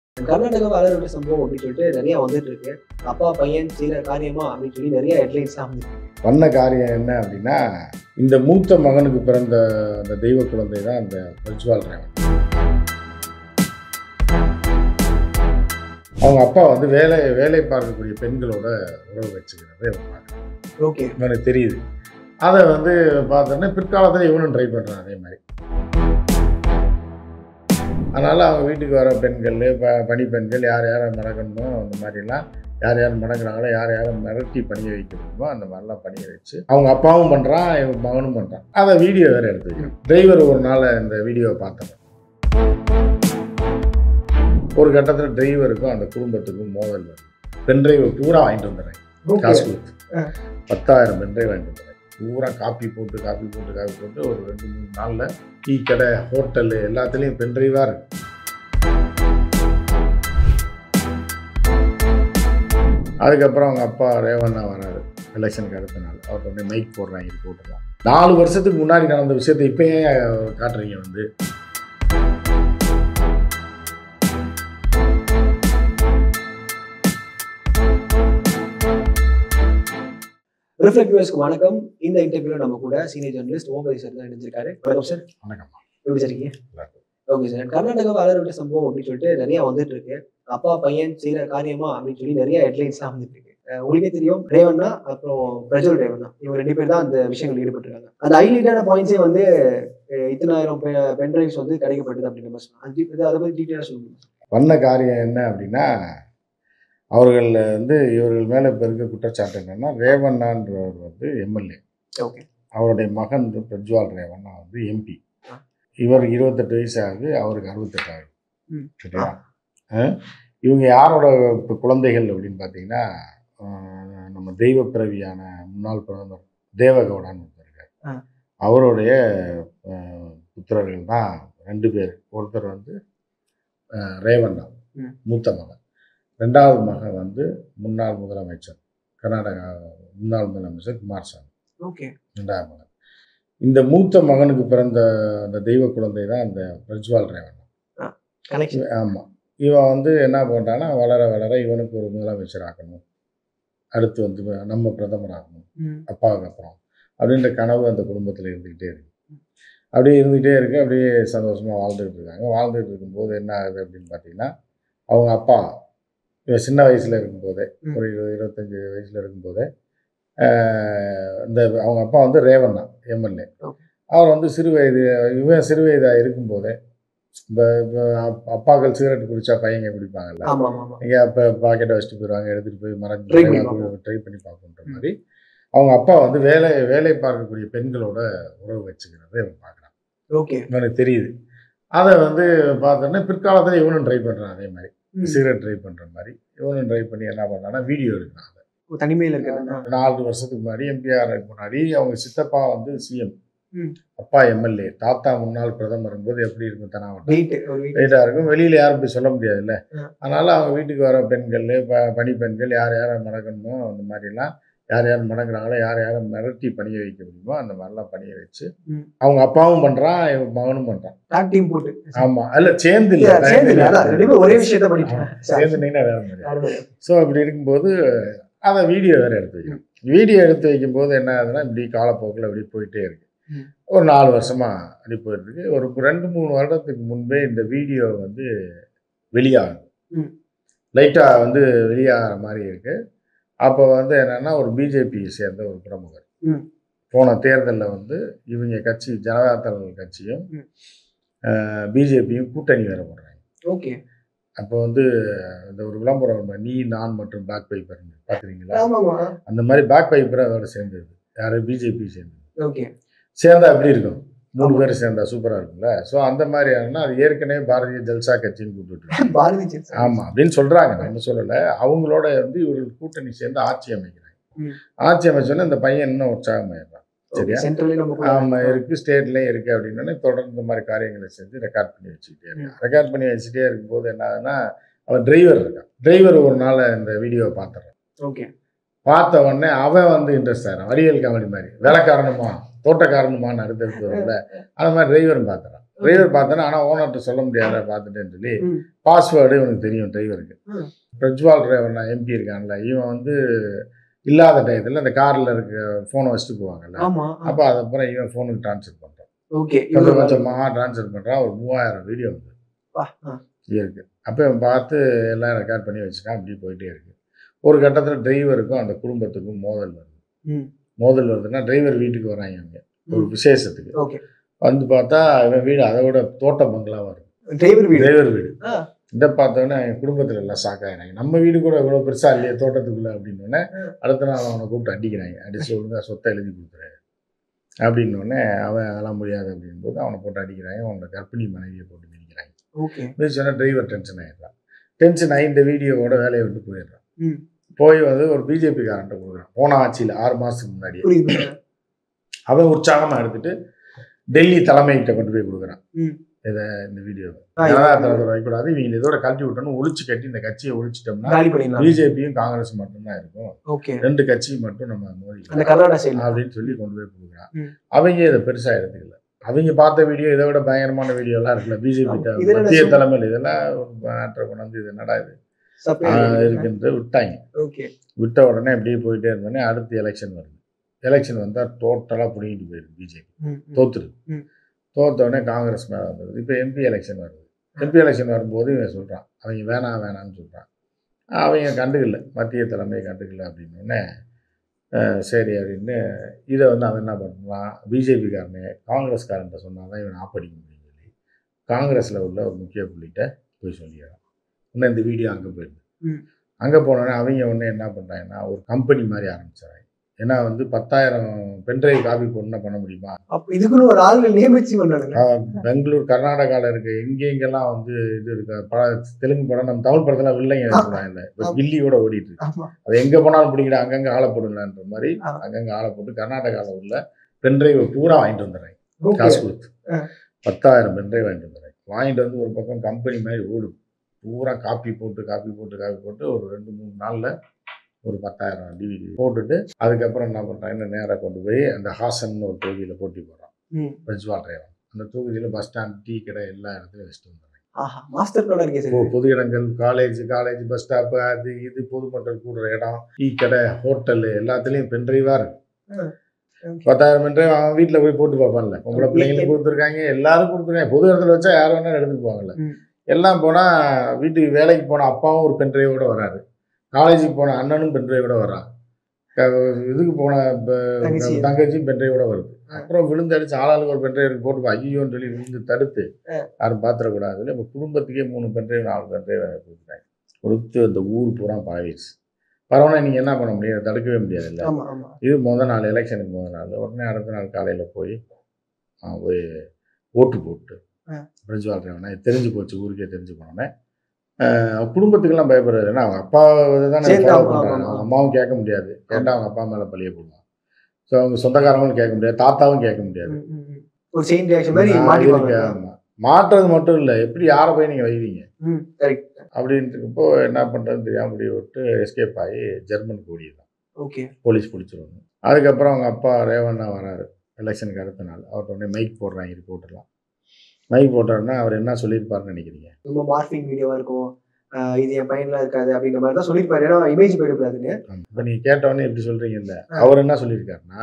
கர்நாடகாவை அலர் விட்ட சம்பவம் அப்படின்னு சொல்லிட்டு நிறைய வந்துட்டு இருக்கு அப்பா பையன் செய்யற காரியமா அப்படின்னு சொல்லி நிறைய ஹெட்லைன்ஸ்லாம் வந்து பண்ண காரியம் என்ன அப்படின்னா இந்த மூத்த மகனுக்கு பிறந்த அந்த தெய்வ குழந்தை தான் அந்த பிரஜ்வால் ரேவன் அவங்க அப்பா வந்து வேலை வேலை பார்க்கக்கூடிய பெண்களோட உறவு வச்சுக்கிறது இவன் பார்க்குறான் ஓகே இவனுக்கு தெரியுது அதை வந்து பார்த்தோன்னே பிற்காலத்தில் இவனும் ட்ரை பண்ணுறான் அதே மாதிரி அதனால் அவங்க வீட்டுக்கு வர பெண்கள் ப பணி பெண்கள் யார் யாரை மடக்கணுமோ அந்த மாதிரிலாம் யார் யார் மடங்குறாங்களோ யார் யாரை மிரட்டி பணிய வைக்க முடியுமோ அந்த மாதிரிலாம் பணிய வச்சு அவங்க அப்பாவும் பண்ணுறான் இவன் மகனும் பண்ணுறான் அதை வீடியோ வேறு எடுத்து வைக்கிறோம் டிரைவர் ஒரு நாள் இந்த வீடியோவை பார்த்தவன் ஒரு கட்டத்தில் டிரைவருக்கும் அந்த குடும்பத்துக்கும் மோதல் வருது பென் டிரைவ் பூரா வாங்கிட்டு வந்துடுறேன் காசு கொடுத்து ஆ. பத்தாயிரம் பென் டிரைவ் வாங்கிட்டு வந்துடுறேன் பூரா காப்பி போட்டு காப்பி போட்டு காப்பி போட்டு ஒரு ரெண்டு மூணு நாளில் டீ கடை ஹோட்டலு எல்லாத்துலேயும் பென் டிரைவாக இருக்கு அதுக்கப்புறம் அவங்க அப்பா ரேவண்ணா வராரு எலெக்ஷனுக்கு அடுத்த நாள் அவர்கிட்ட வந்து மைக் போடுறாங்க இது போட்டுருலாம் நாலு வருஷத்துக்கு முன்னாடி நடந்த விஷயத்தை இப்போ ஏன் காட்டுறீங்க வந்து ரிஃப்ளெக்ட் வியூஸ்க்கு வணக்கம் இந்த இன்டர்வியூல நம்ம கூட சீனியர் ஜெர்னலிஸ்ட் ஓம்பதி சார் தான் இணைஞ்சிருக்காரு வணக்கம் சார் வணக்கம் எப்படி சார் இருக்கீங்க நல்லா இருக்கு. ஓகே சார் கர்நாடகாவை அலர் விட்ட சம்பவம் அப்படின்னு சொல்லிட்டு நிறைய வந்துட்டு இருக்கு அப்பா பையன் செய்யற காரியமா அப்படின்னு சொல்லி நிறைய ஹெட்லைன்ஸ்லாம் வந்துட்டு இருக்கு அஹ் உங்களுக்கே தெரியும் ரேவண்ணா அப்புறம் பிரஜல் ரேவண்ணா இவங்க ரெண்டு பேர் தான் அந்த விஷயங்கள் ஈடுபட்டிருக்காங்க அந்த ஹைலைட்டான பாயிண்ட்ஸே வந்து அஹ் இத்தனாயிரம் பென் டிரைவ்ஸ் வந்து கிடைக்கப்பட்டது அப்படின்னு நம்ம சொல்லலாம் அது இது- அதை பத்தி டீட்டெயிலாக சொல்லுங்க பண்ண காரியம் என்ன அப்படின்னா அவர்கள் வந்து இவர்கள் மேலே இப்போ இருக்க குற்றச்சாட்டு என்னன்னா ரேவண்ணான்றவர் வந்து எம்எல்ஏ ஓகே அவருடைய மகன் வந்து பிரஜ்வால் ரேவண்ணா வந்து எம்பி ஆ. இவர் இருபத்தெட்டு வயசு ஆகுது அவருக்கு அறுபத்தெட்டு ஆகுது ம். சரியா ஆ? இவங்க யாரோட இப்ப குழந்தைகள் அப்படின்னு பார்த்தீங்கன்னா ஆஹ், நம்ம தெய்வ பிறவியான முன்னாள் பிரதமர் தேவகவுடான்னு ஒருத்தர் இருக்கார் ஆ. அவருடைய ஆஹ், புத்திரர்கள் தான் ரெண்டு பேர் ஒருத்தர் வந்து ஆஹ், ரேவண்ணா ம். மூத்த மகன் ரெண்டாவது மகன் வந்து முன்னாள் முதலமைச்சர் கர்நாடகா முன்னாள் முதலமைச்சர் குமாரசாமி ஓகே ரெண்டாவது மகன் இந்த மூத்த மகனுக்கு பிறந்த அந்த தெய்வ குழந்தை தான் அந்த பிரஜ்வால் ரேவன் கனெக்ஷன் ஆமாம் இவன் வந்து என்ன பண்ணுறான்னா வளர வளர இவனுக்கு ஒரு முதலமைச்சர் ஆக்கணும் அடுத்து வந்து நம்ம பிரதமர் ஆகணும் அப்பாவுக்கு அப்புறம் அப்படின்ற கனவு அந்த குடும்பத்தில் இருந்துக்கிட்டே இருக்கு அப்படியே இருந்துகிட்டே இருக்கு அப்படியே சந்தோஷமாக வாழ்ந்துகிட்டு இருக்காங்க வாழ்ந்துகிட்டு இருக்கும்போது என்ன ஆகுது அப்படின்னு பார்த்தீங்கன்னா அவங்க அப்பா இவன் சின்ன வயசில் இருக்கும்போதே ம். ஒரு இருபது இருபத்தஞ்சி வயசில் இருக்கும்போதே ஆஹ், இந்த அவங்க அப்பா வந்து ரேவண்ணா எம்எல்ஏ Okay. அவர் வந்து சிறு வயது இவன் சிறு வயதாக இருக்கும்போதே இப்போ இப்போ அப்பாக்கள் சிகரெட் குடிச்சா பையங்க குடிப்பாங்கல்ல ஆமா ஆமா ஆமா இங்கே அப்போ பாக்கெட்டை வச்சுட்டு போயிடுவாங்க எடுத்துகிட்டு போய் Try பண்ணி மறைஞ்சு ட்ரை பண்ணி பார்க்கணுன்ற மாதிரி அவங்க அப்பா வந்து வேலை வேலை பார்க்கக்கூடிய பெண்களோட உறவு வச்சுக்கிறத இவன் பார்க்குறான் ஓகே இவனுக்கு தெரியுது அதை வந்து பார்த்தோன்னே பிற்காலத்தில் இவனும் ட்ரை பண்ணுறான் அதே மாதிரி சிகரெட் ட்ரை பண்ணுற மாதிரி இவனும் ட்ரை பண்ணி என்ன பண்ணான்னா வீடியோ எடுக்கிறான் அதை தனிமையில் இருக்கிறது நாலு வருஷத்துக்கு முன்னாடி எம்பிஆர் முன்னாடி அவங்க சித்தப்பா வந்து சிஎம் ம். அப்பா எம்எல்ஏ தாத்தா முன்னாள் பிரதமர் போது எப்படி இருக்கும் தனாவட்டம் வெயிட் ஒரு வெயிட் வெயிட்டாக இருக்கும் வெளியில் யாரும் போய் சொல்ல முடியாதுல்ல ஆ. அதனால அவங்க வீட்டுக்கு வர பெண்கள் ப பணி பெண்கள் யார் யாரை மடக்கணுமோ அந்த மாதிரிலாம் யார் யார் மடங்குறாங்களோ யார் யாரை மிரட்டி பணிய வைக்க முடியுமோ அந்த மாதிரிலாம் பணிய வச்சு ம். அவங்க அப்பாவும் பண்ணுறான் இவன் மகனும் பண்ணுறான் டாக் டீம் போட்டு ஆமாம் அல்ல சேர்ந்து இல்ல, இல்லை சேர்ந்து இல்ல, அதான் ரெண்டு பேரும் ஒரே விஷயத்த பண்ணிட்டு சேர்ந்துனீங்கன்னா வேற மாதிரி யாருமே ஸோ அப்படி இருக்கும்போது அதை வீடியோ வேறு எடுத்து வைக்கணும் வீடியோ எடுத்து வைக்கும்போது என்ன ஆகுதுன்னா இப்படி காலப்போக்கில் இப்படி போயிட்டே இருக்கு ம். ஒரு நாலு வருஷமாக அப்படி போயிட்டு இருக்கு ஒரு ரெண்டு மூணு வருடத்துக்கு முன்பே இந்த வீடியோ வந்து வெளியாகும் ம். லைட்டாக வந்து வெளியாகிற மாதிரி இருக்கு அப்போ வந்து என்னன்னா ஒரு பிஜேபி சேர்ந்த ஒரு பிரமுகர் ம். போன தேர்தலில் வந்து இவங்க கட்சி ஜனதாதள் கட்சியும் ம். பிஜேபியும் கூட்டணி வேற போடுறாங்க ஓகே அப்போ வந்து இந்த ஒரு விளம்பரம் வரும், நீ நான் மற்றும் பேக் பைப்பர் பார்க்குறீங்களா ஆமாமா அந்த மாதிரி பேக் பைப்பர் அதோட சேர்ந்தது யாரு பிஜேபி சேர்ந்தது ஓகே சேர்ந்தா எப்படி இருக்கும் மூணு ஆமா. பேர் சேர்ந்தா சூப்பராக இருக்கும்ல ஸோ அந்த மாதிரி ஆனா அது ஏற்கனவே பாரதிய ஜல்சா கட்சின்னு கூப்பிட்டு பாரதி ஜனதா ஆமாம் அப்படின்னு சொல்கிறாங்க நம்ம சொல்லலை அவங்களோட வந்து இவர்கள் கூட்டணி சேர்ந்து ஆட்சி அமைக்கிறாங்க ம். ஆட்சி அமைச்சோன்னே இந்த பையன் இன்னும் உற்சாகமாயிடுறான் சரியா சென்ட்ரலே நம்ம கூட- ஆமாம் இருக்கு ஸ்டேட்லேயும் இருக்குது அப்படின்னோடனே தொடர்ந்து இந்த மாதிரி காரியங்களை செஞ்சு ரெக்கார்ட் பண்ணி வச்சுக்கிட்டே இருக்கான் ரெக்கார்ட் பண்ணி வச்சுட்டே இருக்கும்போது என்ன ஆகுதுன்னா அவன் டிரைவர் இருக்கான் டிரைவர் ஒரு நாள் இந்த வீடியோவை பார்த்துறான் ஓகே பார்த்த உடனே அவன் வந்து இன்ட்ரெஸ்ட் ஆகிறான் வடிவேல் காமெடி மாதிரி வேலைக்காரனுமா தோட்டக்காரனுமான்னு அடுத்தடுத்து வரும்ல அந்த மாதிரி டிரைவரும் பார்க்குறான் டிரைவர் பார்த்தேன்னா ஆனால் ஓனர்கிட்ட சொல்ல முடியாத பார்த்துட்டேன்னு சொல்லி ம். பாஸ்வேர்டு இவனுக்கு தெரியும் டிரைவருக்கு ம். பிரஜ்வால் டிரைவர் நான் எம்பி இருக்கான்ல இவன் வந்து இல்லாத டயத்தில் அந்த காரில் இருக்க ஃபோனை வச்சுட்டு போவாங்கல்ல ஆமா அப்போ அதுக்கப்புறம் இவன் ஃபோனுக்கு ட்ரான்ஸ்ஃபர் பண்ணுறான் ஓகே கொஞ்சம் கொஞ்சமாக ட்ரான்ஸ்ஃபர் பண்ணுறான் ஒரு மூவாயிரம் வீடியோ வந்து இருக்கு அப்போ இவன் பார்த்து எல்லாம் ரெக்கார்ட் பண்ணி வச்சுட்டான் அப்படி போயிட்டே இருக்கு ஒரு கட்டத்தில் டிரைவருக்கும் அந்த குடும்பத்துக்கும் மோதல் வருது மோதல் வருதுன்னா டிரைவர் வீட்டுக்கு வராங்க அவங்க ஒரு விசேஷத்துக்கு ஓகே வந்து பார்த்தா இவன் வீடு அதை விட தோட்ட பங்களா வரும் டிரைவர் வீடு டிரைவர் வீடு ஆ. இதை பார்த்தோன்னே என் குடும்பத்தில் எல்லாம் ஷாக் ஆகிறாங்க நம்ம வீடு கூட இவ்வளோ பெருசாக இல்லையே தோட்டத்துக்குள்ள அப்படின்னோடனே அடுத்த நாள் அவனை கூப்பிட்டு அடிக்கிறாங்க அடிச்சு ஒழுங்கா சொத்தை எழுதி கொடுத்துரு அப்படின்னோடனே அவன் அதெல்லாம் முடியாது அப்படின்போது அவனை போட்டு அடிக்கிறாங்க அவனோட கர்ப்பிணி மனைவியை போட்டு மிதிக்கிறாங்க ஓகே மிதிச்சோன்னா டிரைவர் டென்ஷன் ஆயிடுறான் டென்ஷன் ஆகி இந்த வீடியோவோட வேலையை விட்டு போயிடுறான் ம். போய் வந்து ஒரு பிஜேபி காரன்ட்ட கொடுக்குறான் போன ஆட்சியில் ஆறு மாதத்துக்கு முன்னாடி புரியுது புரியுது. அவன் உற்சாகமாக எடுத்துட்டு டெல்லி தலைமைகிட்ட கொண்டு போய் கொடுக்குறான் ம். இதை இந்த வீடியோ ஆ, ஜனதா இது- தளத்தில் வைக்கூடாது இவங்க இதோட கழட்டி விட்டோன்னு ஒழிச்சு கட்டி இந்த கட்சியை ஒழிச்சிட்டோம்னா காலி பண்ணிடலாம் பிஜேபியும் காங்கிரஸ் மட்டும்தான் இருக்கும் ஓகே ரெண்டு கட்சியும் மட்டும் நம்ம அந்த மோதி கர்நாடகா சைடுல அப்படின்னு சொல்லி கொண்டு போய் கொடுக்குறான் ம். அவங்க இதை பெருசா எடுத்துக்கல அவங்க பார்த்த வீடியோ இதை விட பயங்கரமான வீடியோ எல்லாம் இருக்குல்ல பிஜேபி ஆமா. இது என்ன மத்திய சு- தலைமையில் இதெல்லாம் ஒரு மேட்டரை கொண்டாந்து இது என்னடா இது சப்ளை ஆஹ் இருக்குன்ட்டு விட்டாங்க ஓகே விட்ட உடனே இப்படியே போயிட்டே இருந்தோடனே அடுத்து எலெக்ஷன் வருது எலெக்ஷன் வந்தால் டோட்டலாக பிடிங்கிட்டு போயிடுது பிஜேபி தோத்துருது ம். தோத்த உடனே காங்கிரஸ் மேலே வந்தது இப்போ எம்பி எலெக்ஷன் வருது எம்பி எலெக்ஷன் வரும்போது இவன் சொல்கிறான் அவங்க வேணாம் வேணாம்னு சொல்கிறான் அவங்க கண்டுக்கல மத்திய தலைமை கண்டுக்கல அப்படின்னோடனே சரி அப்படின்னு இதை வந்து அவன் என்ன பண்ணுறான் பிஜேபிக்காரனே காங்கிரஸ்காரன்ட்ட சொன்னால் தான் இவன் ஆப்படிக்க முடியும் சொல்லி காங்கிரஸில் உள்ள ஒரு முக்கிய புள்ளிகிட்ட போய் சொல்லிடுறான் இன்னும் இந்த வீடியோ அங்கே போயிடுது ம். அங்கே போனோடனே அவங்க உடனே என்ன பண்ணுறாங்கன்னா ஒரு கம்பெனி மாதிரி ஆரம்பிச்சாங்க ஏன்னா வந்து பத்தாயிரம் பென்ட்ரைவ் காப்பி போடணும்னா பண்ண முடியுமா அப்ப இதுக்குன்னு ஒரு ஆளுங்க நியமிச்சு பண்ணானுங்க ஆஹ் பெங்களூர் கர்நாடகாவில் இருக்க எங்கே எங்கெல்லாம் வந்து இது இருக்கு பட தெலுங்கு படம் நம்ம தமிழ் படத்தில் வில்லைங்க இல்லை இப்போ ஆமா. கில்லியோட ஓடிட்டு இருக்கு ஆமா அது எங்கே போனாலும் பிடிக்கிற அங்கங்கே ஆளை போடுங்களான்ற மாதிரி ஆ. அங்கங்கே ஆளை போட்டு கர்நாடகாவில் உள்ள பென்ட்ரைவை பூரா வாங்கிட்டு வந்துடுறாங்க ஓகே காசு கொடுத்து ஆ. பத்தாயிரம் பென்ட்ரைவ் வாங்கிட்டு வந்துடுறாங்க வாங்கிட்டு வந்து ஒரு பக்கம் கம்பெனி மாதிரி ஓடும் பூரா காப்பி போட்டு காப்பி போட்டு காப்பி போட்டு ஒரு ரெண்டு மூணு நாளில் ஒரு பத்தாயிரம் டிவிடி போட்டுட்டு அதுக்கப்புறம் என்ன பண்ணுறாங்க நேராக கொண்டு போய் அந்த ஹாசன் ஒரு தொகுதியில் போட்டி போடுறான் ம். பிரஜ்வால் டிரைவர் அந்த தொகுதியில் பஸ் ஸ்டாண்ட் டீ கடை எல்லா இடத்துலையும் வச்சுட்டு வந்துடுறாங்க ஆஹா மாஸ்டர் பிளான் இருக்கே இப்போ சார் பொது இடங்கள் காலேஜ் காலேஜ் பஸ் ஸ்டாப்பு அது இது பொதுமக்கள் கூடுற இடம் டீ கடை ஹோட்டலு எல்லாத்துலேயும் பென்ட்ரைவாக இருக்கு Okay. பத்தாயிரம் பென்ட்ரைவ் அவன் வீட்டில் போய் போட்டு பார்ப்பான்ல உங்களை பிள்ளைங்களுக்கு கொடுத்துருக்காங்க எல்லாரும் கொடுத்துருக்காங்க பொது இடத்துல வச்சா யார் வேணாலும் எடுத்துட்டு போவாங்கல்ல ம். எல்லாம் போனால் வீட்டுக்கு வேலைக்கு போன அப்பாவும் ஒரு பென்ட்ரைவோட வராரு காலேஜுக்கு போன அண்ணனும் பென்ட்ரைவோட வரான் க- இதுக்கு போன ப- தங்கச்சி. தங்கச்சியும் பென்ட்ரைவோட வருது அப்புறம் விழுந்து அடிச்சு ஆளாளுக்கு ஒரு பென்ட்ரைவ் போட்டு ஐயோன்னு சொல்லி விழுந்து தடுத்து யாரும் பாத்திரக்கூடாது நம்ம குடும்பத்துக்கே மூணு பென்ட்ரைவ் நாலு பென்ட்ரைவ் கொடுத்துட்டாங்க கொடுத்து அந்த ஊர் பூரா பழகிடுச்சு பரவாயில்ல நீங்கள் என்ன பண்ண முடியாது தடுக்கவே முடியாதுல்ல ஆமா ஆமா இது முத நாள் எலெக்ஷனுக்கு முத நாள் உடனே அடுத்த நாள் காலையில் போய் ஆ, போய் ஓட்டு போட்டு ஆ. பிரின்சிபால் டிரைவனா தெரிஞ்சு போச்சு ஊருக்கே தெரிஞ்சு போனோன்னே குடும்பத்துக்கெல்லாம் பயப்படுறது ஏன்னா அவங்க அப்பா தானே சரி, ஃபாலோ ஆமா, பண்ணுறாங்க ஆமா. அவங்க அம்மாவும் கேட்க முடியாது கேட்டால் அவங்க அப்பா மேலே பழிய போடுவாங்க ஸோ அவங்க சொந்தக்காரங்களும் கேட்க முடியாது தாத்தாவும் கேட்க முடியாது ம், ம், ம். ஒரு செயின் ரியாக்ஷன் மாதிரி நான் மாட்டிப்பாங்க இருக்கேன், ஆமா. மாட்டுறது மட்டும் இல்லை எப்படி யாரை போய் நீங்கள் வைவீங்க ம் கரெக்ட் அப்படின்றப்போ என்ன பண்ணுறதுன்னு தெரியாமல் முடிவு விட்டு எஸ்கேப் ஆகி ஜெர்மனுக்கு ஓடிடுறான் ஓகே போலீஸ் பிடிச்சிருவாங்க அதுக்கப்புறம் அவங்க அப்பா ரேவண்ணா வராரு எலெக்ஷனுக்கு அடுத்த நாள் அவர்கிட்ட உடனே மைக் போடுறாங்க ரிப்போர்ட்டெல்லாம் மைக் போட்டாருன்னா அவர் என்ன சொல்லியிருப்பாருன்னு நினைக்கிறீங்க ரொம்ப மார்பிங் வீடியோவா இருக்கும் ஆஹ் இது என் பையன்லாம் இருக்காது அப்படின்ற மாதிரி தான் சொல்லியிருப்பாரு ஏன்னா இமேஜ் போயிடக்கூடாதுன்னு இப்போ நீங்கள் கேட்டவொடனே இப்படி சொல்கிறீங்கல்ல அவர் என்ன சொல்லியிருக்காருன்னா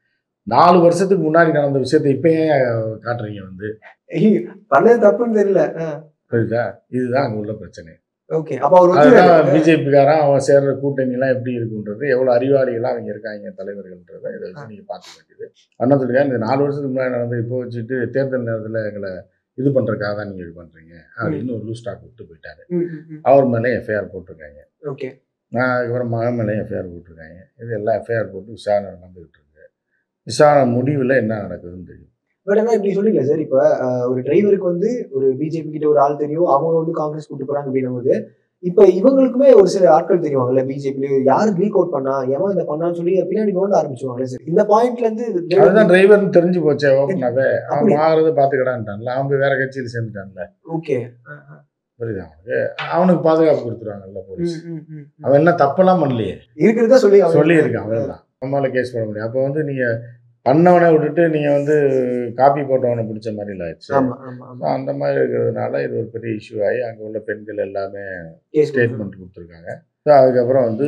நாலு வருஷத்துக்கு முன்னாடி நடந்த விஷயத்தை இப்போ ஏன் காட்டுறீங்க வந்து ஐயோ, பண்ணது தப்புன்னு தெரியல புரியுதா இதுதான் அங்கே உள்ள பிரச்சனை ஓகே அப்ப அவர் அதுதான் ஒத்துக்கிறாரு. பிஜேபிக்காரன் அவன் சேர்ற கூட்டணிலாம் எப்படி இருக்குன்றது எவ்வளோ அறிவாளிகளாக அவங்க இருக்காங்க தலைவர்கள்ன்றதை இதை வச்சு நீங்கள் பார்த்துக்க வேண்டியது அண்ணா சொல்லிருக்காரு இந்த நாலு வருஷத்துக்கு முன்னாடி நடந்து இப்போ வச்சுட்டு தேர்தல் நேரத்தில் எங்களை இது பண்ணுறதுக்காக தான் நீங்கள் இது பண்ணுறீங்க அப்படின்னு ஒரு லூஸ் ஸ்டாக் விட்டு போயிட்டாரு ம், ம், ம். அவர் மேலே எஃப்ஐஆர் போட்டிருக்காங்க ஓகே நான் அதுக்கப்புறம் மகன் மேலே எஃப்ஐஆர் போட்டிருக்காங்க இது எல்லாம் எஃப்ஐஆர் போட்டு விசாரணை நடந்துகிட்டு இருக்கு விசாரணை முடிவில் என்ன நடக்குதுன்னு தெரியும் பட் ஆனா இப்படி சொல்லிக்கல சார் இப்ப ஆஹ், ஒரு டிரைவருக்கு வந்து ஒரு பிஜேபி கிட்ட ஒரு ஆள் தெரியும் அவங்க வந்து காங்கிரஸ் கூட்டு போறாங்க அப்படின்னும் போது இப்ப இவங்களுக்குமே ஒரு சில ஆட்கள் தெரியுவாங்கல்ல பிஜேபில யார் லீக் அவுட் பண்ணா எவன் இதை பண்ணான்னு சொல்லி பின்னாடி நோண்ட ஆரம்பிச்சுவாங்கல்ல சார் இந்த பாயிண்ட்ல இருந்து அதுதான் டிரைவர்னு தெரிஞ்சு போச்சே ஓப்பனாவே அவன் அப்படி. மாறுறது பார்த்துக்கிடான்ட்டான்ல அவன் போய் வேற கட்சியில் சேர்ந்துட்டான்ல ஓகே புரியுதா அவனுக்கு அவனுக்கு பாதுகாப்பு கொடுத்துருவாங்கல்ல போலீஸ் அவன் என்ன தப்பெல்லாம் பண்ணலையே இருக்கிறதா சொல்லி அவங்க- சொல்லியிருக்கான் அவ்வளோதான் நம்மளால கேஸ் போட முடியும் அப்போ வந்து நீங்கள் பண்ணவனை விட்டுட்டு நீங்கள் வந்து காப்பி போட்டவனை பிடிச்ச மாதிரி ஆயிடுச்சு ஆமா ஆமா ஆமா So, அந்த மாதிரி இருக்கிறதுனால இது ஒரு பெரிய இஷ்யூ ஆகி அங்கே உள்ள பெண்கள் எல்லாமே கேஸ் ஸ்டேட்மெண்ட் கொடுத்துருக்காங்க ஸோ அதுக்கப்புறம் வந்து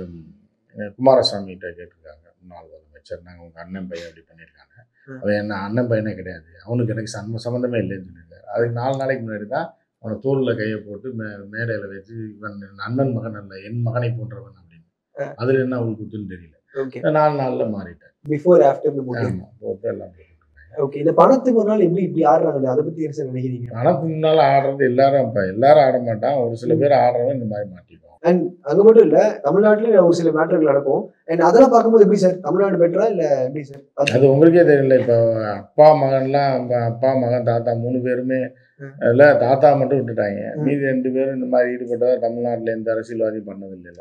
ம், குமாரசாமிகிட்ட கேட்டிருக்காங்க முன்னாள் முதலமைச்சர் நாங்கள் உங்கள் அண்ணன் பையன் அப்படி பண்ணியிருக்காங்க ம். அவன் என்ன அண்ணன் பையனே கிடையாது அவனுக்கு எனக்கு சம்ம சம்மந்தமே இல்லைன்னு சொல்லியிருக்காரு அதுக்கு நாலு நாளைக்கு முன்னாடி தான் அவனை தோளில் கையை போட்டு மே மேடையில் வச்சு இவன் என் அண்ணன் மகன் அல்ல என் மகனை போன்றவன் அப்படின்னு ஆ. அதில் என்ன அவங்களுக்கு குத்துன்னு தெரியல ஓகே நாலு நாளில் மாறிட்டேன் பிஃபோர் ஆஃப்டர் போட்டு ஆமாம் போட்டு எல்லாம் போட்டு ஓகே இந்த பணத்துக்கு ஒரு நாள் எப்படி இப்படி ஆடுறாங்க அதை பத்தி என்ன சார் நினைக்கிறீங்க பணத்துக்கு முன்னால் ஆடுறது எல்லாரும் இப்போ எல்லாரும் ஆட மாட்டான் ஒரு சில பேர் ஆடுறவன் இந்த மாதிரி மாட்டிப்பான் அங்க மட்டும் இல்ல தமிழ்நாட்டுல ஒரு சில மேட்டர்கள் நடக்கும் அண்ட் அதெல்லாம் பார்க்கும்போது எப்படி சார் தமிழ்நாடு பெட்டரா இல்ல எப்படி சார் அது உங்களுக்கே தெரியல இப்போ அப்பா மகன்லாம் அவங்க அப்பா மகன் தாத்தா மூணு பேருமே ம். இல்லை தாத்தா மட்டும் விட்டுட்டாங்க ம். மீதி ரெண்டு பேரும் இந்த மாதிரி ஈடுபட்டதா தமிழ்நாட்டில் எந்த அரசியல்வாதியும் பண்ணது இல்லைல்ல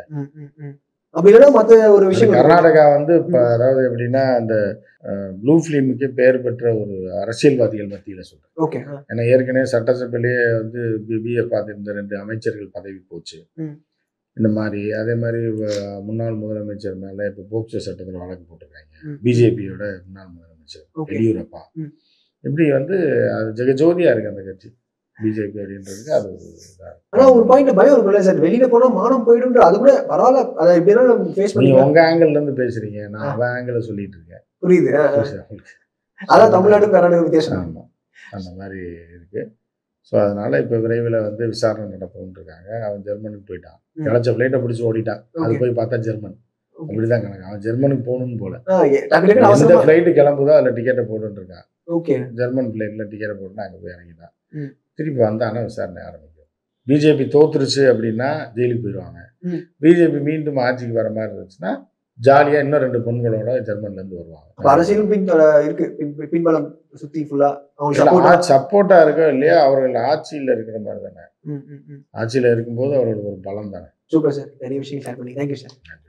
அப்படி இல்லைன்னா மத்த ஒரு அது விஷயம் கர்நாடகா வந்து இப்போ அதாவது எப்படின்னா அந்த ப்ளூ ஃபிலிமுக்கு பேர் பெற்ற ஒரு அரசியல்வாதிகள் மத்தியில் சொல்கிறேன் ஓகே ஏன்னா ஏற்கனவே சட்டசபையிலேயே வந்து பிஏ பார்த்திருந்த ரெண்டு அமைச்சர்கள் பதவி போச்சு ம். இந்த மாதிரி அதே மாதிரி வ- முன்னாள் முதலமைச்சர் மேலே இப்போ போக்சோ சட்டத்தில் வழக்கு போட்டிருக்காங்க ம். பிஜேபியோட முன்னாள் முதலமைச்சர் ஓகே எடியூரப்பா ம். இப்படி வந்து அது ஜெகஜோதியா இருக்கு அந்த கட்சி பிஜேபி அப்படின்றதுக்கு அது ஒரு இதா இருக்கு. ஆனா ஒரு பாயிண்ட் பயம் இருக்கும்ல சார் வெளியில போனா மானம் போயிடும்ன்ற அது கூட பரவாயில்ல அதை எப்படின்னா நம்ம ஃபேஸ் நீங்க பண்ணி உங்க ஆங்கிள் இருந்து பேசுறீங்க நான் அவன் ஆங்கிள் சொல்லிட்டு இருக்கேன் புரியுது ஆ, ஆ. அதான் தமிழ்நாடு கர்நாடகா வித்தியாசம் ஆமா அந்த மாதிரி இருக்கு ஸோ அதனால இப்போ விரைவில் வந்து விசாரணை நடத்தணும்னு இருக்காங்க அவன் ஜெர்மனுக்கு போயிட்டான் ம். கிடைச்ச ஃப்ளைட்டை பிடிச்சி ஓடிட்டான் அது Okay. போய் பார்த்தா ஜெர்மன் Okay. அப்படிதான் கணக்கு அவன் ஜெர்மனுக்கு போகணும்னு போல ஆ, ஏ, டக்கு டக்குனு எந்த அவசரமா ஃப்ளைட்டு கிளம்புதோ அதில் டிக்கெட்டை போட்டுன்னு இருக்கான் ஓகே ஜெர்மன் ஃப்ளைட்டில் டிக்கெட்டை போட்டு அங்கே போய் இறங்கிட்டான் ம். திருப்பி வந்தானா விசாரணை ஆரம்பிக்கும் பிஜேபி தோத்துருச்சு அப்படின்னா ஜெயிலுக்கு போயிடுவாங்க ம். பிஜேபி மீண்டும் ஆட்சிக்கு வர மாதிரி இருந்துச்சுன்னா ஜாலியாக இன்னும் ரெண்டு பொண்களோட ஜெர்மன்லேருந்து அப்ப வருவாங்க அரசியலும் பின் அஹ், இருக்கு பின்- பின்பலம் சுத்தி ஃபுல்லா அவங்க சப்போர்ட் சப்போர்ட்டா இருக்கோ இல்லையா அவர்கள் ஆட்சியில் இருக்கிற மாதிரி தானே ஆட்சியில் இருக்கும்போது அவர்களுக்கு ஒரு பலம் தானே சூப்பர் சார் நிறைய விஷயம் ஷேர் பண்ணி தேங்க்யூ சார்